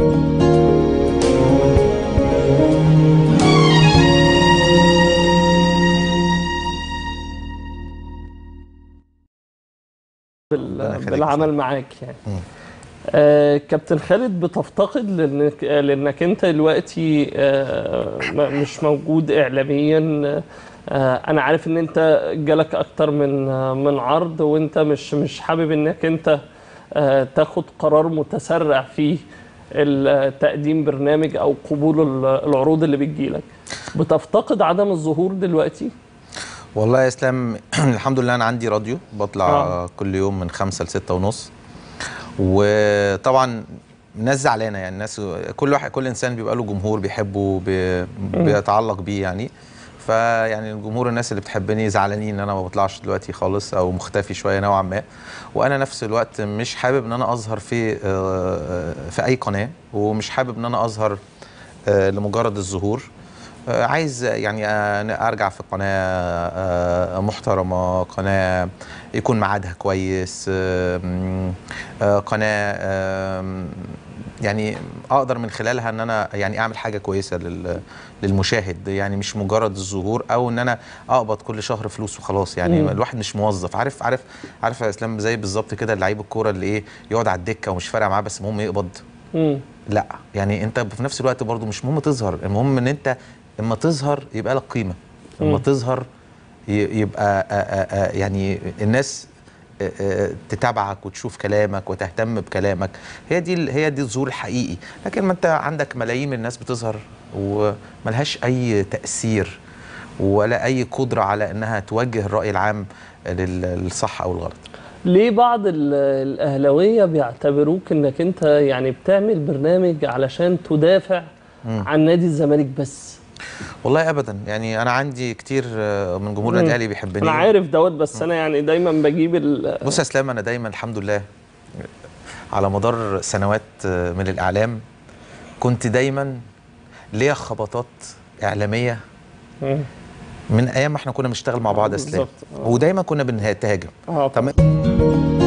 بال- ربنا يخليك. بالعمل معاك يعني مم. آه كابتن خالد بتفتقد لانك لانك انت دلوقتي آه م- مش موجود اعلاميا آه انا عارف ان انت جالك اكتر من آه من عرض وانت مش مش حابب انك انت آه تاخد قرار متسرع في ال- تقديم برنامج او قبول ال- العروض اللي بتجيلك بتفتقد عدم الظهور دلوقتي والله يا اسلام الحمد لله انا عندي راديو بطلع آه. آه. كل يوم من خمسة لستة ونص وطبعا الناس زعلانه يعني الناس كل واحد كل انسان بيبقى له جمهور بيحبه بي بيتعلق بيه يعني فيعني الجمهور الناس اللي بتحبني زعلانين ان انا ما بطلعش دلوقتي خالص او مختفي شويه نوعا ما وانا نفس الوقت مش حابب ان انا اظهر في آه، في اي قناه ومش حابب ان انا اظهر آه، لمجرد الظهور آه، عايز يعني آه، ارجع في قناه آه، محترمه قناه يكون ميعادها كويس آه، م- آه، قناه آه، يعني اقدر من خلالها ان انا يعني اعمل حاجه كويسه لل- للمشاهد يعني مش مجرد الظهور او ان انا اقبض كل شهر فلوس وخلاص يعني مم. الواحد مش موظف عارف عارف عارف يا اسلام زي بالظبط كده لعيب الكوره اللي ايه يقعد على الدكه ومش فارقه معاه بس المهم يقبض مم. لا يعني انت في نفس الوقت برضو مش مهم تظهر المهم ان انت اما تظهر يبقى لك قيمه اما مم. تظهر ي- يبقى آآ آآ يعني الناس آآ آآ تتابعك وتشوف كلامك وتهتم بكلامك هي دي ال- هي دي الظهور الحقيقي لكن ما انت عندك ملايين من الناس بتظهر وملهاش اي تاثير ولا اي قدره على انها توجه الراي العام لل- للصح او الغلط ليه بعض ال- الاهلاويه بيعتبروك انك انت يعني بتعمل برنامج علشان تدافع عن نادي الزمالك بس والله ابدا يعني انا عندي كتير آه، من جمهور مم. النادي الاهلي بيحبني انا عارف دوت بس انا يعني دايما بجيب ال بص يا اسلام انا دايما الحمد لله على مدار سنوات من الاعلام كنت دايما ليا خبطات اعلاميه مم. من ايام ما احنا كنا بنشتغل مع بعض يا اسلام بالظبط. آه. ودايما كنا بنتهاجم اه طب